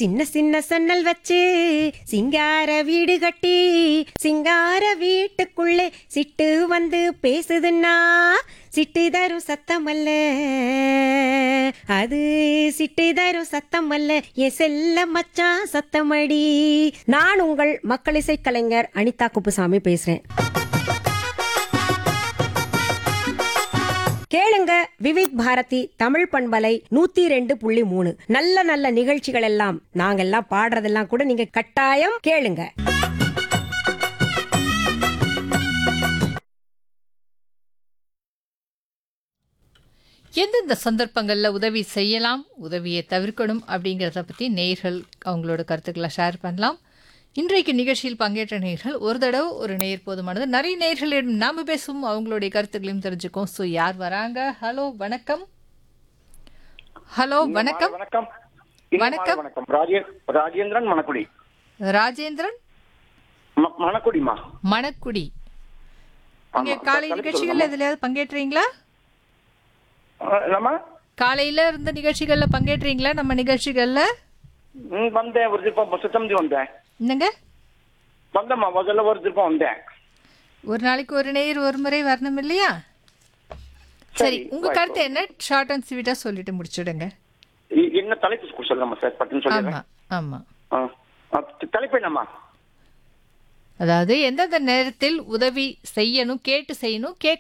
சின்ன சின்ன சன்னல் வச்சு சிங்கார வீடு கட்டி சிங்கார வீட்டுக்குள்ளே சிட்டு வந்து பேசுதுன்னா சிட்டு தரும் சத்தம் அல்ல அது சிட்டு தரும் சத்தம் அல்ல என் செல்ல மச்சான் சத்தமடி நான் உங்கள் மக்கள் இசை கலைஞர் அனிதா குப்புசாமி பேசுறேன் கேளுங்க விவித் பாரதி தமிழ் பண்பலை நூத்தி ரெண்டு புள்ளி மூணு நல்ல நல்ல நிகழ்ச்சிகள் எல்லாம் நாங்கெல்லாம் பாடுறதெல்லாம் கூட நீங்க கட்டாயம் கேளுங்க எந்தெந்த சந்தர்ப்பங்களில் உதவி செய்யலாம் உதவியை தவிர்க்கணும் அப்படிங்கிறத பற்றி நேயர்கள் அவங்களோட கருத்துக்களை ஷேர் பண்ணலாம் இன்றைக்கு நிகழ்ச்சியில் பங்கேற்ற நேயர்கள் ஒரு தடவை ஒரு நேயர் போதுமானது நிறைய நேயர்களிடம் நாம பேசும் அவங்களுடைய கருத்துக்களையும் தெரிஞ்சுக்கோம் ஸோ யார் வராங்க ஹலோ வணக்கம் ஹலோ வணக்கம் வணக்கம் வணக்கம். வணக்கம் ராஜே- ராஜேந்திரன் மணக்குடி ராஜேந்திரன் ம- மணக்குடிமா மணக்குடி நீங்க ஆமா. காலை தலைப்பு நிகழ்ச்சிகள்ல சொல்லுங்கம்மா. எதுலயாவது பங்கேற்றீங்களா அஹ், என்னம்மா காலையில இருந்த நிகழ்ச்சிகள்ல பங்கேற்றீங்களா நம்ம நிகழ்ச்சிகள்ல ம், வந்தேன் ஒரு திருப்பம் சுத்தம்தி வந்தேன் என்னங்க வந்தம்மா முதல்ல ஒரு திருப்பம் வந்தேன் ஒரு நாளைக்கு ஒரு நேயர் ஒரு முறை வரணும் இல்லையா சரி சரி, உங்க right. கருத்து என்ன ஷார்ட் அண்ட் ஸ்வீட்டா சொல்லிட்டு முடிச்சிடுங்க இ- என்ன தலைப்பு சொல்லுங்கம்மா சார் பட்டுன்னு ஆமா சொல்லிடுறேன் ஆமா ஆ. ஆ, தலைப்பு என்னம்மா அதாவது எந்தெந்த நேரத்தில் உதவி செய்யணும் கேட்டு செய்யணும் கேட்க